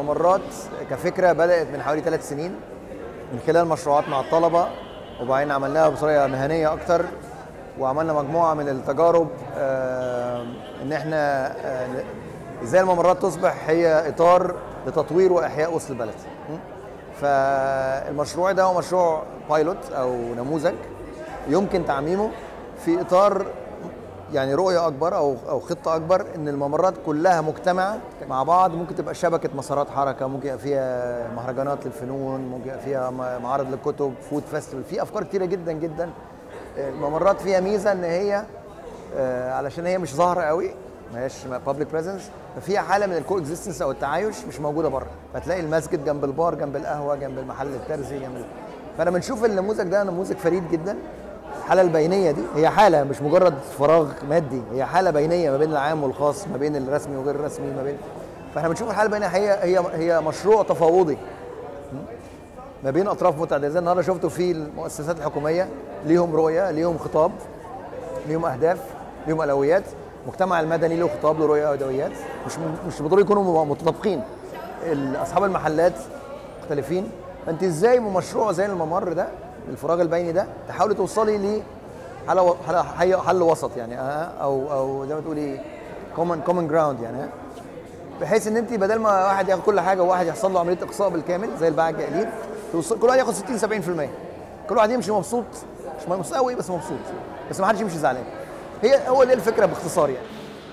الممرات كفكره بدات من حوالي ثلاث سنين من خلال مشروعات مع الطلبه وبعدين عملناها بطريقه مهنيه اكتر وعملنا مجموعه من التجارب آه، ان احنا آه، ازاي الممرات تصبح هي اطار لتطوير واحياء وسط البلد م? فالمشروع ده هو مشروع بايلوت او نموذج يمكن تعميمه في اطار يعني رؤيه اكبر او او خطه اكبر ان الممرات كلها مجتمعه مع بعض ممكن تبقى شبكه مسارات حركه ممكن يبقى فيها مهرجانات للفنون ممكن يبقى فيها م- معارض للكتب فود فيستيفال في افكار كتيره جدا جدا الممرات فيها ميزه ان هي آه، علشان هي مش ظاهره قوي ما هيش بابليك بريزنس ففيها حاله من الكو اكزيستنس او التعايش مش موجوده بره فتلاقي المسجد جنب البار جنب القهوه جنب المحل الترزي جنب ال- فانا بنشوف النموذج ده نموذج فريد جدا الحاله البينيه دي هي حاله مش مجرد فراغ مادي هي حاله بينيه ما بين العام والخاص ما بين الرسمي وغير الرسمي ما بين فاحنا بنشوف الحاله البينيه هي هي هي مشروع تفاوضي ما بين اطراف متعدده زي النهارده شفتوا في المؤسسات الحكوميه ليهم رؤيه ليهم خطاب ليهم اهداف ليهم اولويات المجتمع المدني له خطاب له رؤيه واولويات مش مش بالضروره يكونوا متطابقين ال- اصحاب المحلات مختلفين فانت ازاي بمشروع زي الممر ده الفراغ البيني ده تحاولي توصلي ل حل و- حل, حل, حل وسط يعني اه او او زي ما تقولي كومن كومن جراوند يعني اه بحيث ان انت بدل ما واحد ياخد كل حاجه وواحد يحصل له عمليه اقصاء بالكامل زي الباعة الجائلين توصل كل واحد ياخد 60 70% كل واحد يمشي مبسوط مش مبسوط قوي بس مبسوط بس ما حدش يمشي زعلان هي هو دي الفكره باختصار يعني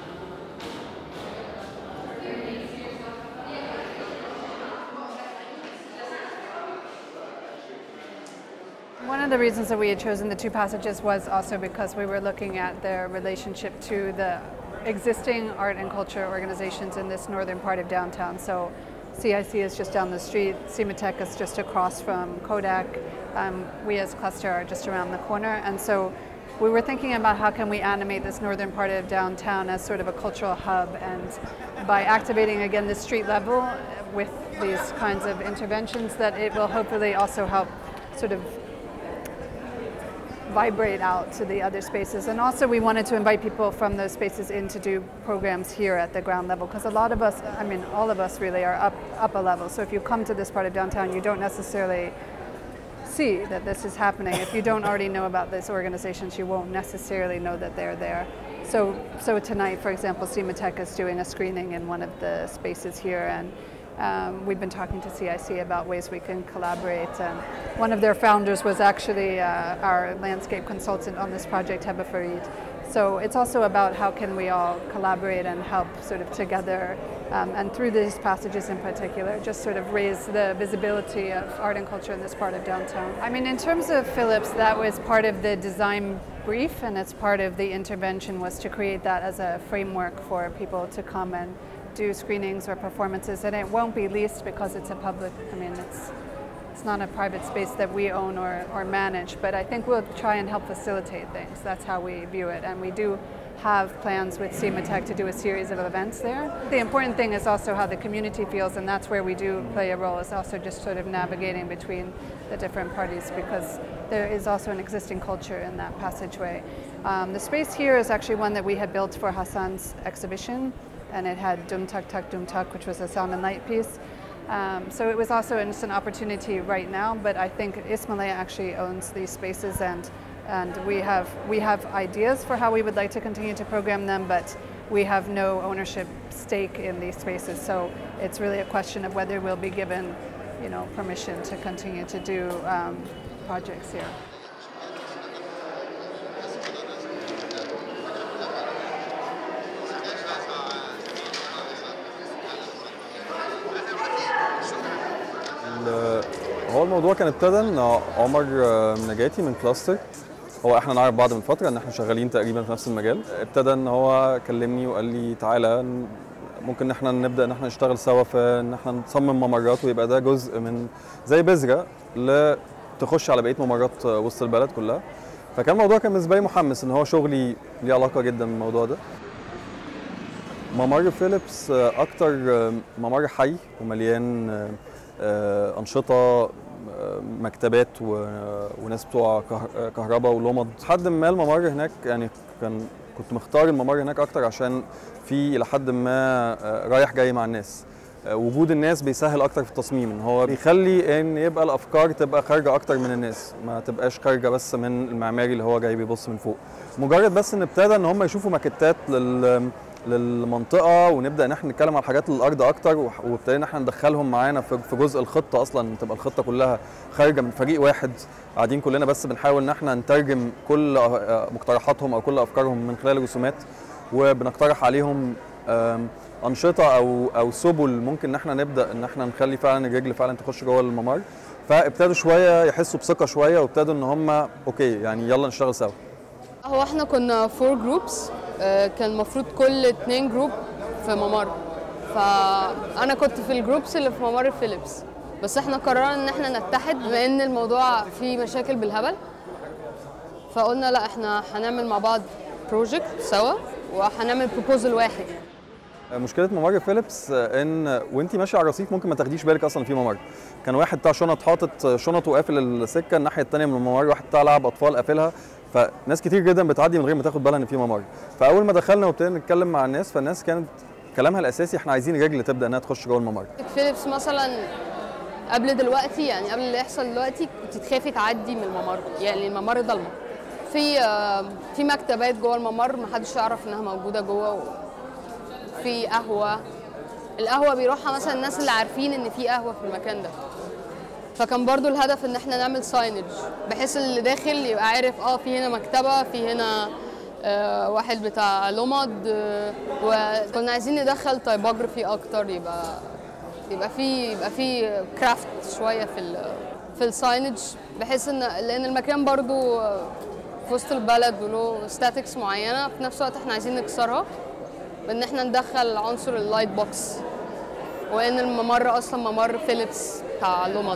One of the reasons that we had chosen the two passages was also because we were looking at their relationship to the existing art and culture organizations in this northern part of downtown. So CIC is just down the street, Cimatech is just across from Kodak, um, we as cluster are just around the corner. And so we were thinking about how can we animate this northern part of downtown as sort of a cultural hub and by activating again the street level with these kinds of interventions that it will hopefully also help sort of vibrate out to the other spaces. And also, we wanted to invite people from those spaces in to do programs here at the ground level because a lot of us, I mean, all of us really are up, up a level. So if you come to this part of downtown, you don't necessarily see that this is happening. If you don't already know about these organizations, you won't necessarily know that they're there. So, so tonight, for example, Cimatech is doing a screening in one of the spaces here, and um, we've been talking to CIC about ways we can collaborate. And one of their founders was actually uh, our landscape consultant on this project, Heba Farid. So it's also about how can we all collaborate and help sort of together, um, and through these passages in particular, just sort of raise the visibility of art and culture in this part of downtown. I mean, in terms of Phillips, that was part of the design brief, and it's part of the intervention was to create that as a framework for people to come and do screenings or performances, and it won't be leased because it's a public. I mean, it's it's not a private space that we own or, or manage, but I think we'll try and help facilitate things. That's how we view it. And we do have plans with CEMATEC to do a series of events there. The important thing is also how the community feels, and that's where we do play a role, is also just sort of navigating between the different parties because there is also an existing culture in that passageway. Um, the space here is actually one that we had built for Hassan's exhibition, and it had Dum Tuk Tuk Dum Tuk, which was a sound and light piece. Um, so it was also just an opportunity right now, but I think Ismailea actually owns these spaces and and we have we have ideas for how we would like to continue to program them, but we have no ownership stake in these spaces. So it's really a question of whether we'll be given, you know, permission to continue to do um, projects here. ال- هو الموضوع كان ابتدى ان عمر آه، نجاتي من كلاستر هو احنا نعرف بعض من فتره ان احنا شغالين تقريبا في نفس المجال ابتدى ان هو كلمني وقال لي تعالى ن- ممكن ان احنا نبدا ان احنا نشتغل سوا في ان احنا نصمم ممرات ويبقى ده جزء من زي بذره ل تخش على بقيه ممرات آه، وسط البلد كلها فكان الموضوع كان بالنسبه لي محمس ان هو شغلي ليه علاقه جدا بالموضوع ده ممر فيليبس آه، اكتر آه، ممر حي ومليان آه، آه، انشطه آه، مكتبات و- وناس بتوع كه- آه، كهرباء ولمض لحد ما الممر هناك يعني كان كنت مختار الممر هناك اكتر عشان في الى حد ما آه، رايح جاي مع الناس آه، وجود الناس بيسهل اكتر في التصميم ان هو بيخلي ان يبقى الافكار تبقى خارجه اكتر من الناس ما تبقاش خارجه بس من المعماري اللي هو جاي بيبص من فوق مجرد بس ان ابتدى ان هم يشوفوا ماكيتات لل للمنطقه ونبدا ان احنا نتكلم على حاجات الارض اكتر وح- وابتدينا ان احنا ندخلهم معانا في في جزء الخطه اصلا تبقى الخطه كلها خارجه من فريق واحد قاعدين كلنا بس بنحاول ان احنا نترجم كل آه، مقترحاتهم او كل افكارهم من خلال الرسومات وبنقترح عليهم آم، انشطه او او سبل ممكن ان احنا نبدا ان احنا نخلي فعلا الرجل فعلا تخش جوه الممر فابتدوا شويه يحسوا بثقه شويه وابتدوا ان هم اوكي يعني يلا نشتغل سوا هو احنا كنا فور جروبس كان المفروض كل اتنين جروب في ممر فانا كنت في الجروبس اللي في ممر فيليبس بس احنا قررنا ان احنا نتحد بما ان الموضوع فيه مشاكل بالهبل فقلنا لا احنا هنعمل مع بعض بروجكت سوا وهنعمل بروبوزل واحد مشكله ممر فيليبس ان وانت ماشيه على الرصيف ممكن ما تاخديش بالك اصلا في ممر كان واحد بتاع شنط حاطط شنط وقافل السكه الناحيه الثانيه من الممر واحد بتاع لعب اطفال قافلها فناس كتير جدا بتعدي من غير ما تاخد بالها ان في ممر فاول ما دخلنا وابتدينا نتكلم مع الناس فالناس كانت كلامها الاساسي احنا عايزين رجل تبدا انها تخش جوه الممر فيليبس مثلا قبل دلوقتي يعني قبل اللي يحصل دلوقتي كنت تخافي تعدي من الممر يعني الممر ضلمه في آه، في مكتبات جوه الممر محدش يعرف انها موجوده جوه في قهوه القهوه بيروحها مثلا الناس اللي عارفين ان في قهوه في المكان ده فكان برضو الهدف ان احنا نعمل ساينج بحيث اللي داخل يبقى عارف اه في هنا مكتبه في هنا آه واحد بتاع لمض آه وكنا عايزين ندخل تايبوجرافي اكتر يبقى يبقى في يبقى في كرافت شويه في ال في الساينج بحيث ان لان المكان برضو في وسط البلد وله ستاتكس معينه في نفس الوقت احنا عايزين نكسرها بان احنا ندخل عنصر اللايت بوكس وان الممر اصلا ممر فيليبس بتاع لمض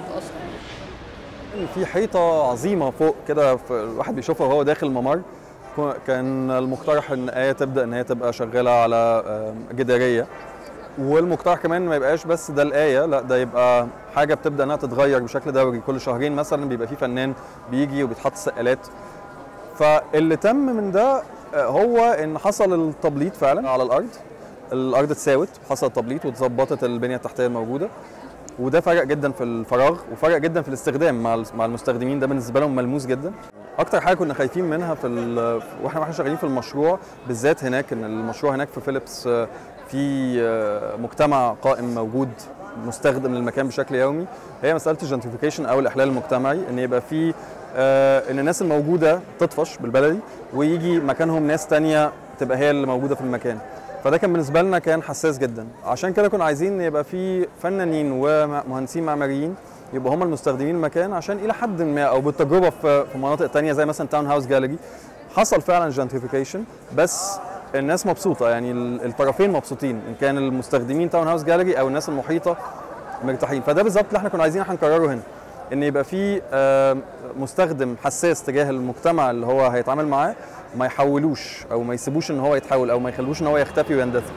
اصلا في حيطه عظيمه فوق كده ف- الواحد بيشوفها وهو داخل الممر كو- كان المقترح ان ايه تبدا ان هي تبقى شغاله على آم، جداريه والمقترح كمان ما يبقاش بس ده الايه لا ده يبقى حاجه بتبدا انها تتغير بشكل دوري كل شهرين مثلا بيبقى في فنان بيجي وبيتحط سقالات فاللي تم من ده آه، هو ان حصل التبليط فعلا على الارض الارض اتساوت حصل تبليط واتظبطت البنيه التحتيه الموجوده وده فرق جدا في الفراغ وفرق جدا في الاستخدام مع مع المستخدمين ده بالنسبه لهم ملموس جدا اكتر حاجه كنا خايفين منها في ال- واحنا واحنا شغالين في المشروع بالذات هناك ان المشروع هناك في فيليبس آه، في آه، مجتمع قائم موجود مستخدم للمكان بشكل يومي هي مساله الجنتريفيكيشن او الاحلال المجتمعي ان يبقى في آه، ان الناس الموجوده تطفش بالبلدي ويجي مكانهم ناس تانية تبقى هي اللي موجوده في المكان فده كان بالنسبه لنا كان حساس جدا عشان كده كنا عايزين يبقى في فنانين ومهندسين معماريين يبقى هم المستخدمين المكان عشان الى حد ما او بالتجربه في في مناطق تانية زي مثلا تاون هاوس جاليري حصل فعلا جنتريفيكيشن بس الناس مبسوطه يعني ال- الطرفين مبسوطين ان كان المستخدمين تاون هاوس جاليري او الناس المحيطه مرتاحين فده بالظبط اللي احنا كنا عايزين احنا نكرره هنا ان يبقى في آه، مستخدم حساس تجاه المجتمع اللي هو هيتعامل معاه ما يحولوش او ما يسيبوش ان هو يتحول او ما يخلوش ان هو يختفي ويندثر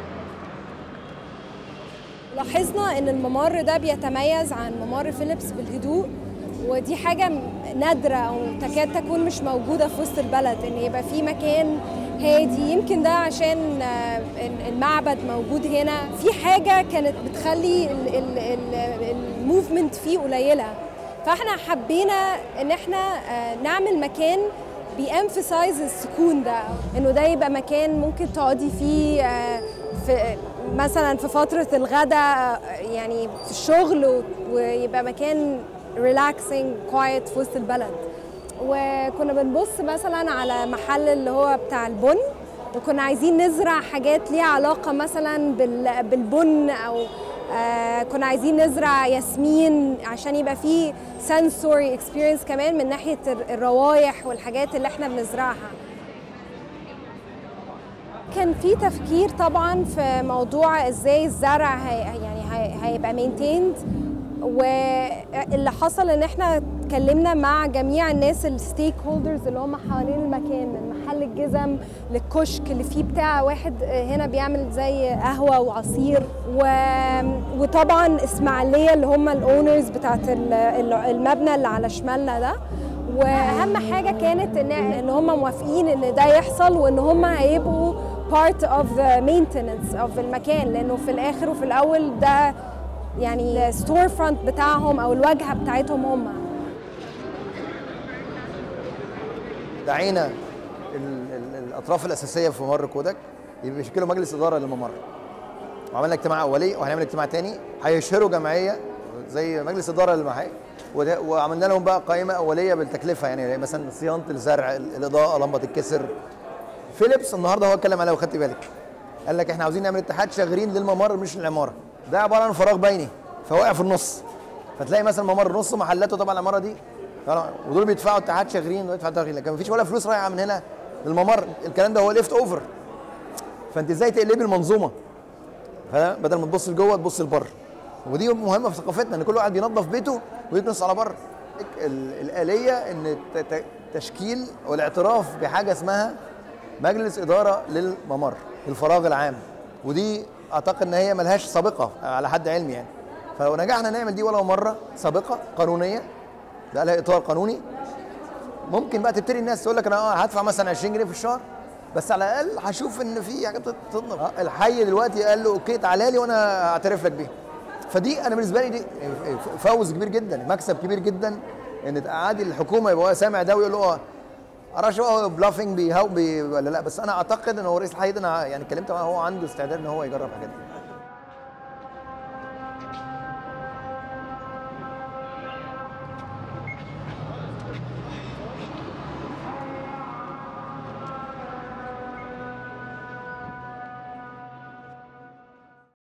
لاحظنا ان الممر ده بيتميز عن ممر فيليبس بالهدوء ودي حاجة م- نادرة أو تكاد تكون مش موجودة في وسط البلد إن يبقى في مكان هادي يمكن ده عشان آه، ال- المعبد موجود هنا في حاجة كانت بتخلي الموفمنت فيه قليلة فاحنا حبينا ان احنا آه، نعمل مكان بيأمفسايز السكون ده انه ده يبقى مكان ممكن تقعدي فيه آه، في مثلا في فترة الغداء آه، يعني في الشغل و- ويبقى مكان ريلاكسنج كوايت في وسط البلد وكنا بنبص مثلا على محل اللي هو بتاع البن وكنا عايزين نزرع حاجات ليها علاقة مثلا بال- بالبن أو آه كنا عايزين نزرع ياسمين عشان يبقى فيه sensory experience كمان من ناحية الر- الروايح والحاجات اللي احنا بنزرعها كان في تفكير طبعا في موضوع ازاي الزرع هي يعني هي- هيبقى مينتيند واللي حصل ان احنا اتكلمنا مع جميع الناس الستيك هولدرز اللي هم حوالين المكان من محل الجزم للكشك اللي فيه بتاع واحد هنا بيعمل زي قهوه وعصير و... وطبعا اسماعيليه اللي هم الاونرز بتاعت ال- ال- المبنى اللي على شمالنا ده واهم حاجه كانت ان ان هم موافقين ان ده يحصل وان هم هيبقوا part of the maintenance of المكان لانه في الاخر وفي الاول ده يعني الستور فرونت بتاعهم او الواجهه بتاعتهم هم دعينا ال- ال- الاطراف الاساسيه في ممر كودك يبقى بيشكلوا مجلس اداره للممر وعملنا اجتماع اولي وهنعمل اجتماع تاني هيشهروا جمعيه زي مجلس اداره للمحل وده- وعملنا لهم بقى قائمه اوليه بالتكلفه يعني مثلا صيانه الزرع ال- الاضاءه لمبه الكسر فيليبس النهارده هو اتكلم عليها وخدت بالك قال لك احنا عاوزين نعمل اتحاد شاغرين للممر مش للعماره ده عباره عن فراغ بيني فواقع في النص فتلاقي مثلا ممر نص محلاته طبعا العماره دي طبعاً، ودول بيدفعوا اتحاد شاغرين ودول بيدفعوا شاغرين لكن مفيش ولا فلوس رايحه من هنا للممر الكلام ده هو ليفت اوفر فانت ازاي تقلبي المنظومه فاهم؟ بدل ما تبص لجوه تبص لبره ودي مهمه في ثقافتنا ان كل واحد بينظف بيته ويكنس على بره ال- الاليه ان ت- ت- تشكيل والاعتراف بحاجه اسمها مجلس اداره للممر الفراغ العام ودي اعتقد ان هي ملهاش سابقه على حد علمي يعني فلو نجحنا نعمل دي ولو مره سابقه قانونيه بقى لها اطار قانوني ممكن بقى تبتدي الناس تقول لك انا اه هدفع مثلا 20 جنيه في الشهر بس على الاقل هشوف ان في حاجات بتتنظف آه، الحي دلوقتي قال له اوكي تعالى لي وانا اعترف لك بيها فدي انا بالنسبه لي دي فوز كبير جدا مكسب كبير جدا ان عادي الحكومه يبقى هو سامع ده ويقول له اه معرفش هو بلافنج بيهاو بي ولا لا بس انا اعتقد ان هو رئيس الحي ده انا يعني اتكلمت معاه هو عنده استعداد ان هو يجرب الحاجات دي